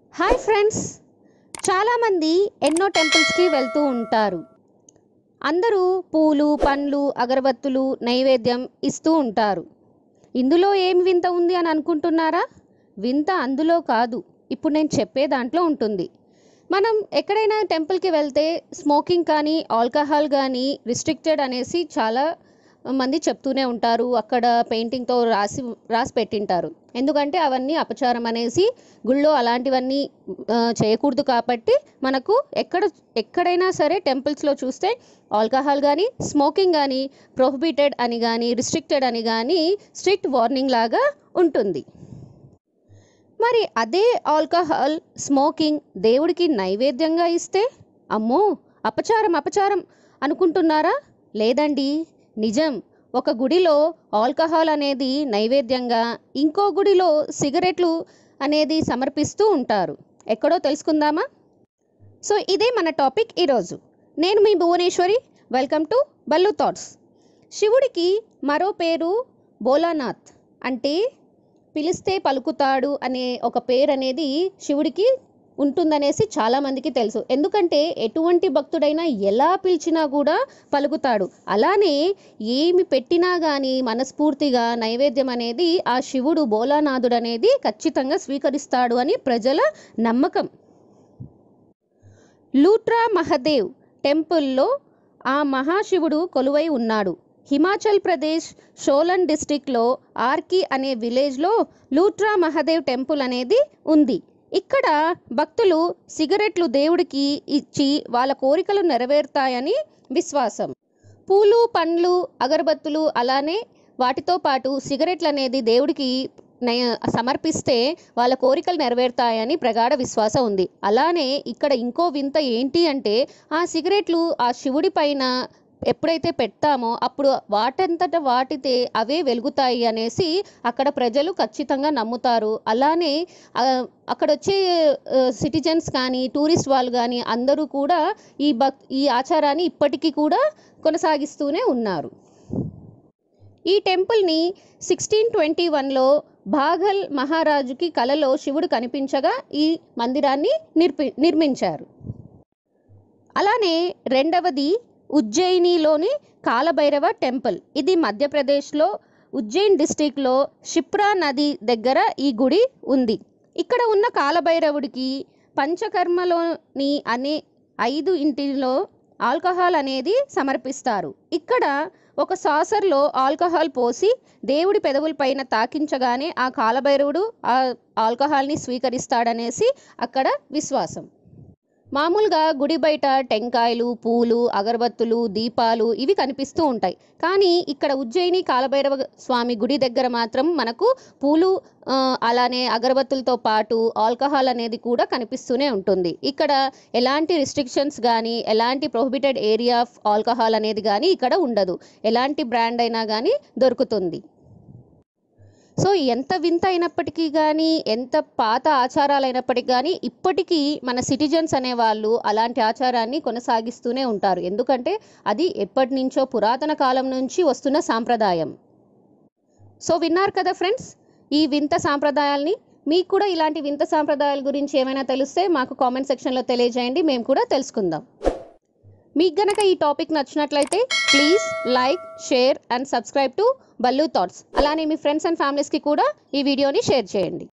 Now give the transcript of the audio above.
hi friends చాలామంది ఎన్నో టెంపుల్స్కి వెళ్తూ ఉంటారు అందరూ పూలు పండ్లు అగరబత్తులు నైవేద్యం ఇస్తూ ఉంటారు ఇందులో ఏం వింత ఉంది అని అనుకుంటున్నారా వింత అందులో కాదు ఇప్పుడు నేను చెప్పే దాంట్లో ఉంటుంది మనం ఎక్కడైనా టెంపుల్కి వెళ్తే స్మోకింగ్ కానీ ఆల్కహాల్ కానీ రిస్ట్రిక్టెడ్ అనేసి చాలా మంది చెప్తూనే ఉంటారు అక్కడ పెయింటింగ్తో రాసి రాసి పెట్టింటారు ఎందుకంటే అవన్నీ అపచారం అనేసి గుళ్ళో అలాంటివన్నీ ఆ, చేయకూడదు కాబట్టి మనకు ఎక్కడ ఎక్కడైనా సరే టెంపుల్స్లో చూస్తే ఆల్కహాల్ కానీ స్మోకింగ్ కానీ ప్రొహిబిటెడ్ అని కానీ రిస్ట్రిక్టెడ్ అని కానీ స్ట్రిక్ట్ వార్నింగ్ లాగా ఉంటుంది మరి అదే ఆల్కహాల్ స్మోకింగ్ దేవుడికి నైవేద్యంగా ఇస్తే అమ్మో అపచారం అపచారం అనుకుంటున్నారా లేదండి నిజం ఒక గుడిలో ఆల్కహాల్ అనేది నైవేద్యంగా ఇంకో గుడిలో సిగరెట్లు అనేది సమర్పిస్తూ ఉంటారు ఎక్కడో తెలుసుకుందామా సో ఇదే మన టాపిక్ ఈరోజు నేను మీ Bhuvaneshwari welcome to Ballu thoughts శివుడికి మరో పేరు భోలానాథ్ అంటే పిలిస్తే పలుకుతాడు అనే ఒక పేరు అనేది శివుడికి ఉంటుందనేసి చాలామందికి తెలుసు ఎందుకంటే ఎటువంటి భక్తుడైనా ఎలా పిలిచినా కూడా పలుకుతాడు అలానే ఏమి పెట్టినా కానీ మనస్ఫూర్తిగా నైవేద్యం అనేది ఆ శివుడు భోలానాథుడు అనేది ఖచ్చితంగా స్వీకరిస్తాడు అని ప్రజల నమ్మకం లూట్రా మహదేవ్ టెంపుల్లో ఆ మహాశివుడు కొలువై ఉన్నాడు హిమాచల్ ప్రదేశ్ షోలన్ డిస్టిక్లో ఆర్కి అనే విలేజ్లో లూట్రా మహదేవ్ టెంపుల్ అనేది ఉంది ఇక్కడ భక్తులు సిగరెట్లు దేవుడికి ఇచ్చి వాళ్ళ కోరికలు నెరవేరుతాయని విశ్వాసం పూలు పండ్లు అగరబత్తులు అలానే వాటితో పాటు సిగరెట్లు అనేది దేవుడికి నయ- సమర్పిస్తే వాళ్ళ కోరికలు నెరవేరుతాయని ప్రగాఢ విశ్వాసం ఉంది అలానే ఇక్కడ ఇంకో వింత ఏంటి అంటే ఆ సిగరెట్లు ఆ శివుడి పైన ఎప్పుడైతే పెడతామో అప్పుడు వాటంతట వాటితే అవే వెలుగుతాయి అనేసి అక్కడ ప్రజలు ఖచ్చితంగా నమ్ముతారు అలానే ఆ, అక్కడ వచ్చే సిటిజన్స్ కానీ టూరిస్ట్ వాళ్ళు కానీ అందరూ కూడా ఈ భక్ ఈ ఆచారాన్ని ఇప్పటికీ కూడా కొనసాగిస్తూనే ఉన్నారు ఈ టెంపుల్ని సిక్స్టీన్ ట్వంటీ వన్లో బాఘల్ మహారాజుకి కలలో శివుడు కనిపించగా ఈ మందిరాన్ని నిర్పి నిర్మించారు అలానే రెండవది ఉజ్జయినిలోని కాలభైరవ టెంపుల్ ఇది మధ్యప్రదేశ్లో ఉజ్జయిన్ డిస్టిక్లో షిప్రా నది దగ్గర ఈ గుడి ఉంది ఇక్కడ ఉన్న కాలభైరవుడికి పంచకర్మలోని అనే ఐదు ఇంటిలో ఆల్కహాల్ అనేది సమర్పిస్తారు ఇక్కడ ఒక సాసర్లో ఆల్కహాల్ పోసి దేవుడి పెదవులపైన తాకించగానే ఆ కాలభైరవుడు ఆ ఆల్కహాల్ని స్వీకరిస్తాడనేసి అక్కడ విశ్వాసం మామూలుగా గుడి బయట టెంకాయలు పూలు అగరబత్తులు దీపాలు ఇవి కనిపిస్తూ ఉంటాయి కానీ ఇక్కడ ఉజ్జయిని కాలభైరవ స్వామి గుడి దగ్గర మాత్రం మనకు పూలు ఆ, అలానే అగరబత్తులతో పాటు ఆల్కహాల్ అనేది కూడా కనిపిస్తూనే ఉంటుంది ఇక్కడ ఎలాంటి రిస్ట్రిక్షన్స్ కానీ ఎలాంటి ప్రొహిబిటెడ్ ఏరియా ఆఫ్ ఆల్కహాల్ అనేది కానీ ఇక్కడ ఉండదు ఎలాంటి బ్రాండ్ అయినా కానీ దొరుకుతుంది సో ఎంత వింత అయినప్పటికీ కానీ ఎంత పాత ఆచారాలు అయినప్పటికీ కానీ ఇప్పటికీ మన సిటిజన్స్ అనేవాళ్ళు అలాంటి ఆచారాన్ని కొనసాగిస్తూనే ఉంటారు ఎందుకంటే అది ఎప్పటి నుంచో పురాతన కాలం నుంచి వస్తున్న సాంప్రదాయం సో విన్నారు కదా ఫ్రెండ్స్ ఈ వింత సాంప్రదాయాల్ని మీకు కూడా ఇలాంటి వింత సాంప్రదాయాల గురించి ఏమైనా తెలిస్తే మాకు కామెంట్ సెక్షన్లో తెలియజేయండి మేము కూడా తెలుసుకుందాం మీకు గనక ఈ టాపిక్ నచ్చినట్లయితే please like share and subscribe to Ballu thoughts అలానే మీ ఫ్రెండ్స్ అండ్ ఫ్యామిలీస్కి కూడా ఈ వీడియోని షేర్ చేయండి